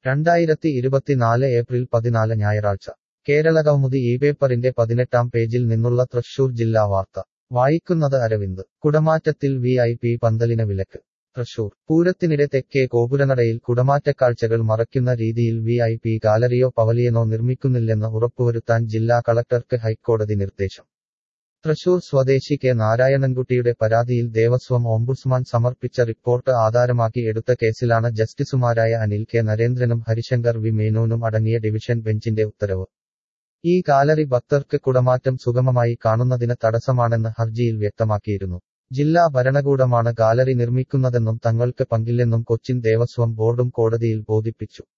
രണ്ടായിരത്തി ഇരുപത്തിനാല് ഏപ്രിൽ പതിനാല് ഞായറാഴ്ച കേരള കൗമുദി ഈ പേപ്പറിന്റെ പതിനെട്ടാം പേജിൽ നിന്നുള്ള തൃശൂർ ജില്ലാ വാർത്ത വായിക്കുന്നത് അരവിന്ദ് കുടമാറ്റത്തിൽ വി ഐ പി പന്തലിന് വിലക്ക് തൃശൂർ പൂരത്തിനിടെ തെക്കേ ഗോപുരനടയിൽ കുടമാറ്റക്കാഴ്ചകൾ മറയ്ക്കുന്ന രീതിയിൽ വി ഐ പി ഗാലറിയോ പവലിയനോ നിർമ്മിക്കുന്നില്ലെന്ന് ഉറപ്പുവരുത്താൻ ജില്ലാ കളക്ടർക്ക് ഹൈക്കോടതി നിർദ്ദേശം തൃശൂർ സ്വദേശി കെ നാരായണൻകുട്ടിയുടെ പരാതിയിൽ ദേവസ്വം ഓംബുഡ്സ്മാൻ സമർപ്പിച്ച റിപ്പോർട്ട് ആധാരമാക്കി എടുത്ത കേസിലാണ് ജസ്റ്റിസുമാരായ അനിൽ കെ നരേന്ദ്രനും ഹരിശങ്കർ വി മേനോനും അടങ്ങിയ ഡിവിഷൻ ബെഞ്ചിന്റെ ഉത്തരവ് ഈ ഗാലറി ഭക്തർക്ക് കുടമാറ്റം സുഗമമായി കാണുന്നതിന് തടസ്സമാണെന്ന് ഹർജിയിൽ വ്യക്തമാക്കിയിരുന്നു ജില്ലാ ഭരണകൂടമാണ് ഗാലറി നിർമ്മിക്കുന്നതെന്നും തങ്ങൾക്ക് പങ്കില്ലെന്നും കൊച്ചിൻ ദേവസ്വം ബോർഡും കോടതിയിൽ ബോധിപ്പിച്ചു